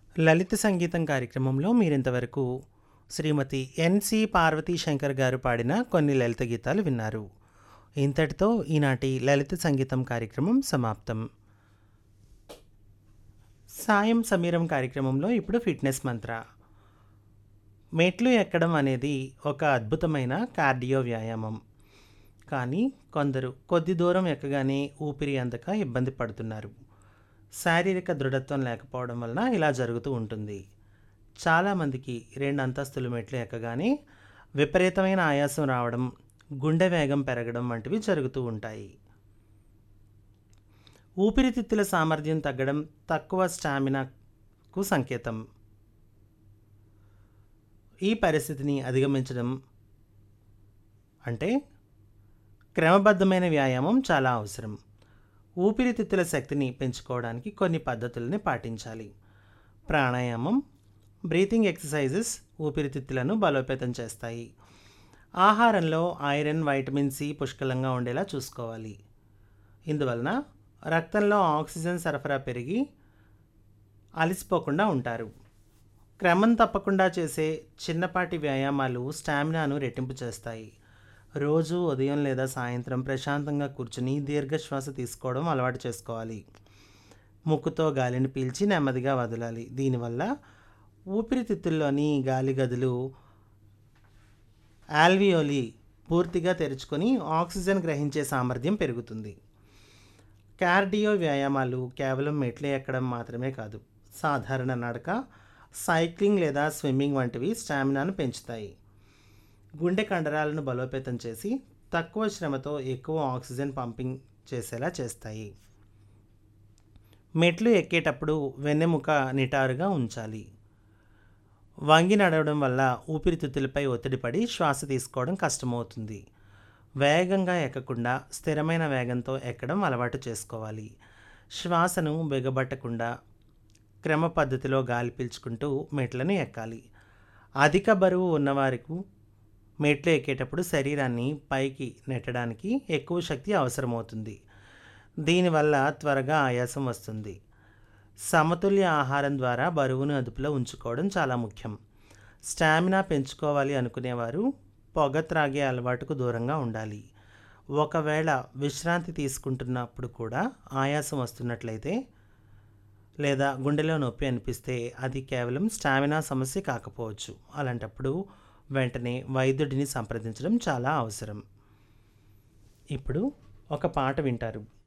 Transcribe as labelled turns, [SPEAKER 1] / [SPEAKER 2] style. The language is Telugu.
[SPEAKER 1] లలిత సంగీతం కార్యక్రమంలో మీరింతవరకు శ్రీమతి ఎన్సి పార్వతీ శంకర్ గారు పాడిన కొన్ని లలిత గీతాలు విన్నారు ఇంతటితో ఈనాటి లలిత సంగీతం కార్యక్రమం సమాప్తం సాయం సమీరం కార్యక్రమంలో ఇప్పుడు ఫిట్నెస్ మంత్ర మెట్లు ఎక్కడం అనేది ఒక అద్భుతమైన కార్డియో వ్యాయామం కానీ కొందరు కొద్ది దూరం ఎక్కగానే ఊపిరి అందక ఇబ్బంది పడుతున్నారు శారీరక దృఢత్వం లేకపోవడం వలన ఇలా జరుగుతూ ఉంటుంది చాలామందికి రెండు అంతస్తుల మెట్లు ఎక్కగానే విపరీతమైన ఆయాసం రావడం గుండె వేగం పెరగడం వంటివి జరుగుతూ ఉంటాయి ఊపిరితిత్తుల సామర్థ్యం తగ్గడం తక్కువ స్టామినాకు సంకేతం ఈ పరిస్థితిని అధిగమించడం అంటే క్రమబద్ధమైన వ్యాయామం చాలా అవసరం ఊపిరితిత్తుల శక్తిని పెంచుకోవడానికి కొన్ని పద్ధతులని పాటించాలి ప్రాణాయామం బ్రీతింగ్ ఎక్సర్సైజెస్ ఊపిరితిత్తులను బలోపేతం చేస్తాయి ఆహారంలో ఐరన్ వైటమిన్ సి పుష్కలంగా ఉండేలా చూసుకోవాలి ఇందువలన రక్తంలో ఆక్సిజన్ సరఫరా పెరిగి అలసిపోకుండా ఉంటారు క్రమం తప్పకుండా చేసే చిన్నపాటి వ్యాయామాలు స్టామినాను రెట్టింపు చేస్తాయి రోజు ఉదయం లేదా సాయంత్రం ప్రశాంతంగా కూర్చుని దీర్ఘశ్వాస తీసుకోవడం అలవాటు చేసుకోవాలి ముక్కుతో గాలిని పీల్చి నెమ్మదిగా వదలాలి దీనివల్ల ఊపిరితిత్తుల్లోని గాలి గదులు ఆల్వియోలి పూర్తిగా తెరుచుకొని ఆక్సిజన్ గ్రహించే సామర్థ్యం పెరుగుతుంది కార్డియో వ్యాయామాలు కేవలం మెట్లు ఎక్కడం మాత్రమే కాదు సాధారణ నడక సైక్లింగ్ లేదా స్విమ్మింగ్ వంటివి స్టామినాను పెంచుతాయి గుండె కండరాలను బలోపేతం చేసి తక్కువ శ్రమతో ఎక్కువ ఆక్సిజన్ పంపింగ్ చేసేలా చేస్తాయి మెట్లు ఎక్కేటప్పుడు వెన్నెముక నిటారుగా ఉంచాలి వంగి నడవడం వల్ల ఊపిరితిత్తులపై ఒత్తిడి పడి శ్వాస తీసుకోవడం కష్టమవుతుంది వేగంగా ఎక్కకుండా స్థిరమైన వేగంతో ఎక్కడం అలవాటు చేసుకోవాలి శ్వాసను బిగబట్టకుండా క్రమ పద్ధతిలో గాలి పీల్చుకుంటూ మెట్లను ఎక్కాలి అధిక బరువు ఉన్నవారికి మెట్లు ఎక్కేటప్పుడు శరీరాన్ని పైకి నెట్టడానికి ఎక్కువ శక్తి అవసరమవుతుంది దీనివల్ల త్వరగా ఆయాసం వస్తుంది సమతుల్య ఆహారం ద్వారా బరువును అదుపులో ఉంచుకోవడం చాలా ముఖ్యం స్టామినా పెంచుకోవాలి అనుకునేవారు పొగ త్రాగే అలవాటుకు దూరంగా ఉండాలి ఒకవేళ విశ్రాంతి తీసుకుంటున్నప్పుడు కూడా ఆయాసం వస్తున్నట్లయితే లేదా గుండెలో నొప్పి అనిపిస్తే అది కేవలం స్టామినా సమస్య కాకపోవచ్చు అలాంటప్పుడు వెంటనే వైద్యుడిని సంప్రదించడం చాలా అవసరం ఇప్పుడు ఒక పాట వింటారు